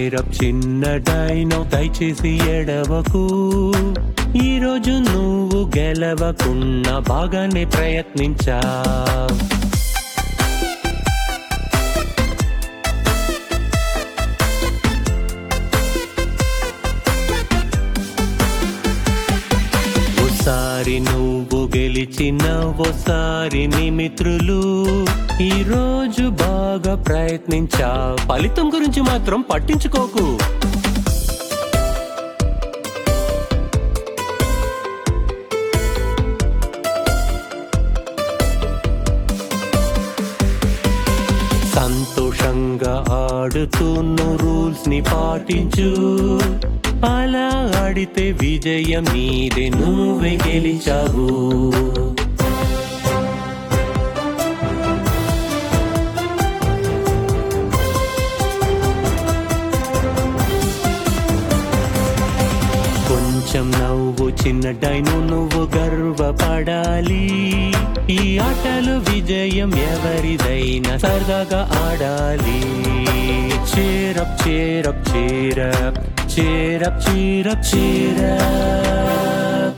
cheer up చిన్న dino దయచేసి ఎడవకు ఈరోజు నువ్వు గెలవకున్నా బాగానే ప్రయత్నించా ఓసారి నువ్వు గెలిచిన ఓసారి నీ మిత్రులు ఈ రోజు బాగా ప్రయత్నించా ఫలితం గురించి మాత్రం పట్టించుకోకు సంతోషంగా ఆడుతున్న రూల్స్ ని పాటించు అలా ఆడితే విజయం నీదే నువ్వే గెలిచావు కొంచెం నవ్వు చిన్న డైను నువ్వు గర్వపడాలి ఈ ఆటలో విజయం ఎవరిదైనా సరదాగా ఆడాలి cheer up cheer up cheer up cheer up cheer up cheer up